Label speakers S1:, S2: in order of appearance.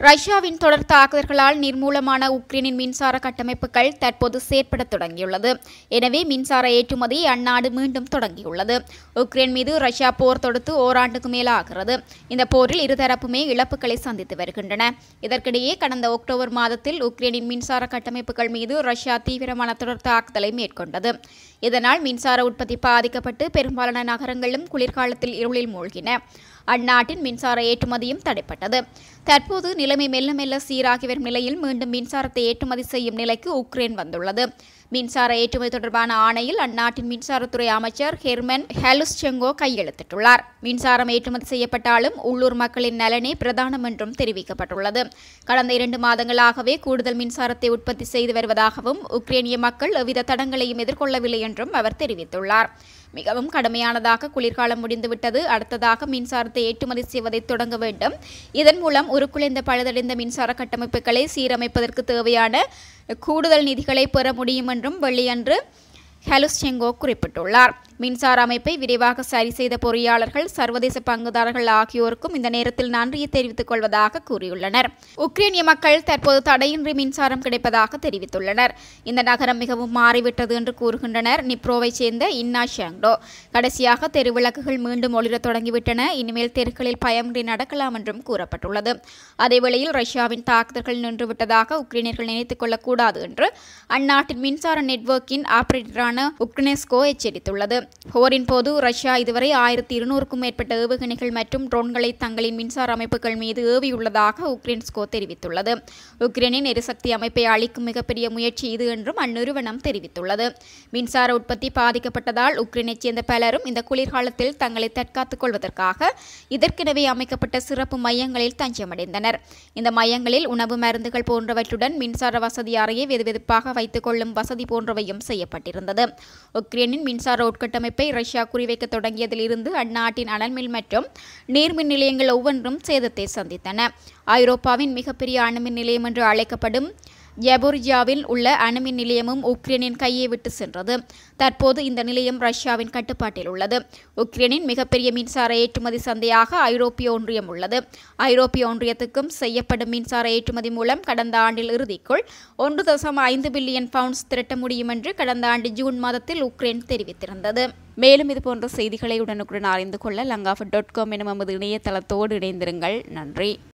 S1: ரஷ்யாவின் தொடர் தாக்குதல்களால் நிர்மூலமான உக்ரைனின் மின்சார கட்டமைப்புகள் தற்போது செயற்பட தொடங்கியுள்ளது எனவே மின்சார ஏற்றுமதி அந்நாடு மீண்டும் தொடங்கியுள்ளது உக்ரைன் மீது ரஷ்யா போர் தொடுத்து ஓராண்டுக்கு மேலாகிறது இந்த போரில் இருதரப்புமே இழப்புகளை சந்தித்து வருகின்றன இதற்கிடையே கடந்த அக்டோபர் மாதத்தில் உக்ரைனின் மின்சார கட்டமைப்புகள் மீது ரஷ்யா தீவிரமான தொடர் தாக்குதலை மேற்கொண்டது இதனால் மின்சார உற்பத்தி பாதிக்கப்பட்டு பெரும்பாலான நகரங்களும் குளிர்காலத்தில் இருளில் மூழ்கின அந்நாட்டின் மின்சார ஏற்றுமதியும் தடைப்பட்டது தற்போது நிலைமை மெல்ல மெல்ல சீராகி வரும் நிலையில் மீண்டும் மின்சாரத்தை ஏற்றுமதி செய்யும் நிலைக்கு உக்ரைன் வந்துள்ளது மின்சார ஏற்றுமதி தொடர்பான ஆணையில் அந்நாட்டின் மின்சாரத்துறை அமைச்சர் ஹெர்மன் ஹெலுஸ்செங்கோ கையெழுத்திட்டுள்ளார் மின்சாரம் ஏற்றுமதி செய்யப்பட்டாலும் உள்ளூர் மக்களின் நலனே பிரதானம் என்றும் தெரிவிக்கப்பட்டுள்ளது கடந்த இரண்டு மாதங்களாகவே கூடுதல் மின்சாரத்தை உற்பத்தி செய்து வருவதாகவும் உக்ரைனிய மக்கள் எவ்வித தடங்களையும் எதிர்கொள்ளவில்லை என்றும் அவர் தெரிவித்துள்ளார் மிகவும் கடுமையானதாக குளிர்காலம் முடிந்துவிட்டது அடுத்ததாக மின்சாரத்தை ஏற்றுமதி செய்வதை தொடங்க வேண்டும் இதன் மூலம் உருக்குலைந்த பழுதடைந்த மின்சார கட்டமைப்புகளை சீரமைப்பதற்கு தேவையான கூடுதல் நிதிகளை பெற முடியும் என்றும் வெள்ளியன்று ஹெலுஸ்செங்கோ குறிப்பிட்டுள்ளார் மின்சார அமைப்பை விரைவாக சரி செய்த பொறியாளர்கள் சர்வதேச பங்குதாரர்கள் ஆகியோருக்கும் இந்த நேரத்தில் நன்றியை தெரிவித்துக் கொள்வதாக கூறியுள்ளனர் உக்ரைனிய மக்கள் தற்போது தடையின்றி மின்சாரம் கிடைப்பதாக தெரிவித்துள்ளனர் இந்த நகரம் மிகவும் மாறிவிட்டது என்று கூறுகின்றனர் நிப்ரோவை சேர்ந்த இன்னா ஷாங்டோ கடைசியாக தெருவிளக்குகள் மீண்டும் ஒளிரத் தொடங்கிவிட்டன இனிமேல் தெருக்களில் பயமின்றி நடக்கலாம் என்றும் கூறப்பட்டுள்ளது அதேவேளையில் ரஷ்யாவின் தாக்குதல்கள் நின்றுவிட்டதாக உக்ரைனியர்கள் நினைத்துக் கொள்ளக்கூடாது என்று அந்நாட்டின் மின்சார நெட்வொர்க்கின் ஆபரேட்டரான உக்னெஸ்கோ எச்சரித்துள்ளது போரின் போது ரஷ்யா இதுவரை ஆயிரத்தி இருநூறுக்கும் மேற்பட்ட ஏவுகணைகள் மற்றும் ட்ரோன்களை தங்களின் மின்சார அமைப்புகள் மீது ஏவியுள்ளதாக உக்ரைன்ஸ்கோ தெரிவித்துள்ளது உக்ரைனின் எரிசக்தி அமைப்பை அளிக்கும் மிகப்பெரிய முயற்சி இது என்றும் அந்நிறுவனம் தெரிவித்துள்ளது மின்சார உற்பத்தி பாதிக்கப்பட்டதால் உக்ரைனைச் சேர்ந்த பலரும் இந்த குளிர்காலத்தில் தங்களை தற்காத்துக் கொள்வதற்காக இதற்கெனவே அமைக்கப்பட்ட சிறப்பு மையங்களில் தஞ்சமடைந்தனர் இந்த மையங்களில் உணவு மருந்துகள் போன்றவற்றுடன் மின்சார வசதி அறையை வெதுவெதுப்பாக வைத்துக் கொள்ளும் வசதி போன்றவையும் செய்யப்பட்டிருந்தது உக்ரைனின் மின்சார உட்கட்டமைப்பை ரஷ்யா குறிவைக்க தொடங்கியதிலிருந்து அந்நாட்டின் அனல்மில் மற்றும் நீர்மின் நிலையங்கள் ஒவ்வொன்றும் சேதத்தை சந்தித்தன ஐரோப்பாவின் மிகப்பெரிய அணுமின் நிலையம் என்று அழைக்கப்படும் ஜெபோர்ஜியாவில் உள்ள அணுமின் நிலையமும் உக்ரைனின் கையை விட்டு சென்றது தற்போது இந்த நிலையம் ரஷ்யாவின் கட்டுப்பாட்டில் உள்ளது உக்ரைனின் மிகப்பெரிய மின்சார ஏற்றுமதி சந்தையாக ஐரோப்பிய ஒன்றியம் உள்ளது ஐரோப்பிய ஒன்றியத்துக்கும் செய்யப்படும் மின்சார ஏற்றுமதி மூலம் கடந்த ஆண்டில் இறுதிக்குள் ஒன்று தசம் ஐந்து பில்லியன் பவுண்ட்ஸ் திரட்ட முடியும் என்று கடந்த ஆண்டு ஜூன் மாதத்தில் உக்ரைன் தெரிவித்திருந்தது மேலும் இதுபோன்ற செய்திகளை உடனுக்குடன் அறிந்து கொள்ள லங்காஃபட் டாட் காம் எனும் நமது இணையதளத்தோடு இணைந்திருங்கள் நன்றி